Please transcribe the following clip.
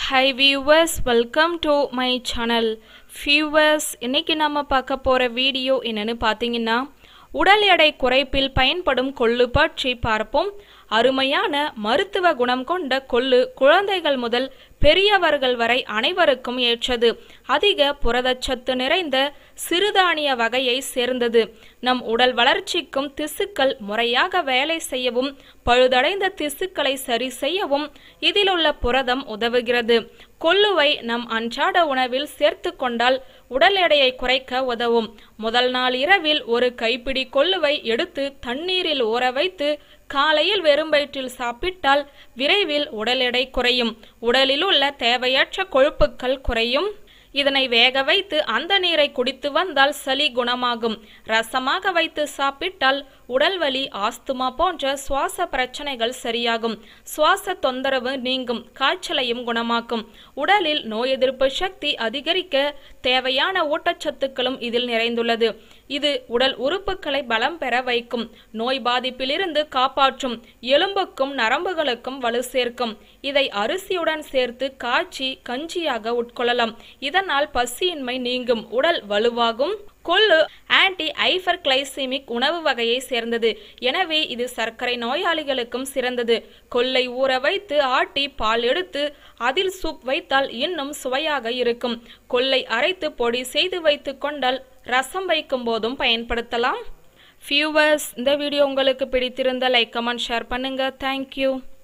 hi viewers welcome to my channel viewers இன்னைக்கு நம்ம பார்க்க போகிற வீடியோ என்னன்னு பார்த்தீங்கன்னா உடல் எடை குறைப்பில் பயன்படும் கொள்ளு பற்றி பார்ப்போம் அருமையான மருத்துவ குணம் கொண்ட கொள்ளு குழந்தைகள் முதல் பெரியவர்கள் வரை அனைவருக்கும் ஏற்றது அதிக புரதச்சத்து நிறைந்த சிறுதானிய வகையை சேர்ந்தது நம் உடல் வளர்ச்சிக்கும் திசுக்கள் முறையாக வேலை செய்யவும் பழுதடைந்த திசுக்களை சரி செய்யவும் இதிலுள்ள புரதம் உதவுகிறது கொள்ளுவை நம் அன்றாட உணவில் சேர்த்து கொண்டால் உடல் எடையை குறைக்க உதவும் முதல் நாள் இரவில் ஒரு கைப்பிடி கொள்ளுவை எடுத்து தண்ணீரில் ஊற வைத்து காலையில் வெறும் வயிற்றில் சாப்பிட்டால் விரைவில் உடல் எடை குறையும் உடலில் உள்ள தேவையற்ற கொழுப்புக்கள் குறையும் இதனை வேக வைத்து அந்த நீரை குடித்து வந்தால் சளி குணமாகும் ரசமாக வைத்து சாப்பிட்டால் உடல் வலி ஆஸ்துமா போன்ற சுவாச பிரச்சனைகள் சரியாகும் சுவாச தொந்தரவு நீங்கும் காய்ச்சலையும் குணமாக்கும் உடலில் நோய் எதிர்ப்பு சக்தி அதிகரிக்க தேவையான ஊட்டச்சத்துக்களும் இதில் நிறைந்துள்ளது இது உடல் உறுப்புகளை பலம் பெற வைக்கும் நோய் பாதிப்பிலிருந்து காப்பாற்றும் எலும்புக்கும் நரம்புகளுக்கும் வலு சேர்க்கும் இதை அரிசியுடன் சேர்த்து காய்ச்சி கஞ்சியாக உட்கொள்ளலாம் இதனால் பசியின்மை நீங்கும் உடல் வலுவாகும் கொள்ளு ஆன்டி ஐஃபர் கிளைசிமிக் உணவு வகையை சேர்ந்தது எனவே இது சர்க்கரை நோயாளிகளுக்கும் சிறந்தது கொல்லை ஊற வைத்து ஆட்டி பால் எடுத்து அதில் சூப் வைத்தால் இன்னும் சுவையாக இருக்கும் கொல்லை அரைத்து பொடி செய்து வைத்து கொண்டால் ரசம் வைக்கும் போதும் பயன்படுத்தலாம் ஃபியூவர்ஸ் இந்த வீடியோ உங்களுக்கு பிடித்திருந்த லைக் கமெண்ட் ஷேர் பண்ணுங்க தேங்க்யூ